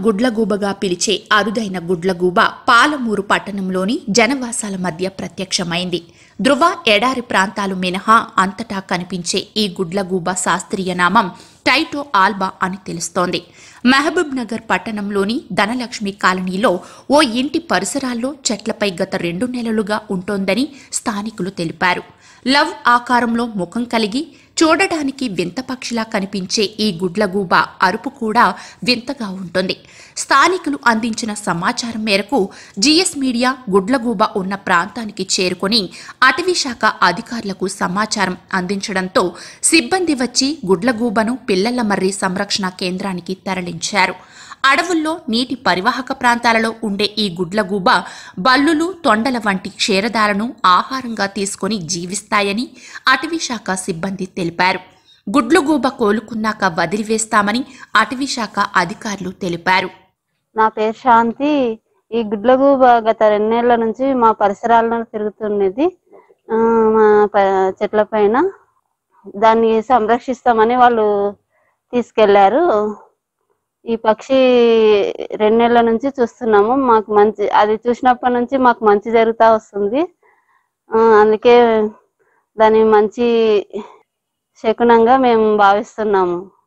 గుడ్లగూబగా పిలిచే అరుదైన గుడ్లగూబ పాలమూరు పట్టణంలోని జనవాసాల మధ్య ప్రత్యక్షమైంది ధృవ ఎడారి ప్రాంతాలు మినహా అంతటా కనిపించే ఈ గుడ్లగూబ శాస్త్రీయ నామం టైటో ఆల్బా అని తెలుస్తోంది మహబూబ్ నగర్ పట్టణంలోని ధనలక్ష్మి కాలనీలో ఓ ఇంటి పరిసరాల్లో చెట్లపై గత రెండు నెలలుగా ఉంటోందని స్థానికులు తెలిపారు లవ్ ఆకారంలో ముఖం కలిగి చూడడానికి వింత పక్షిలా కనిపించే ఈ గుడ్లగూబ అరుపు కూడా వింతగా ఉంటుంది స్థానికులు అందించిన సమాచారం మేరకు జిఎస్ మీడియా గుడ్లగూబ ఉన్న ప్రాంతానికి చేరుకొని అటవీ శాఖ అధికారులకు సమాచారం అందించడంతో సిబ్బంది వచ్చి గుడ్లగూబను పిల్లల మర్రి సంరక్షణ కేంద్రానికి తరలించారు అడవుల్లో నీటి పరివాహక ప్రాంతాలలో ఉండే ఈ గుడ్లగూబ బల్లులు తొండల వంటి క్షీరదాలను ఆహారంగా తీసుకొని జీవిస్తాయని అటవీ శాఖ సిబ్బంది తెలిపారు గుడ్లుగూబ కోలుకున్నాక వదిలివేస్తామని అటవీ శాఖ అధికారులు తెలిపారు నా పేరు శాంతి ఈ గుడ్లగూబ గత రెండేళ్ల నుంచి మా పరిసరాలను తిరుగుతున్నది ఆ, మా ప- చెట్ల పైన దాన్ని సంరక్షిస్తామని వాళ్ళు తీసుకెళ్లారు ఈ పక్షి రెండేళ్ల నుంచి చూస్తున్నాము మాకు మంచి అది చూసినప్పటి నుంచి మాకు మంచి జరుగుతా వస్తుంది ఆ, అందుకే దాని మంచి శకునంగా మేము భావిస్తున్నాము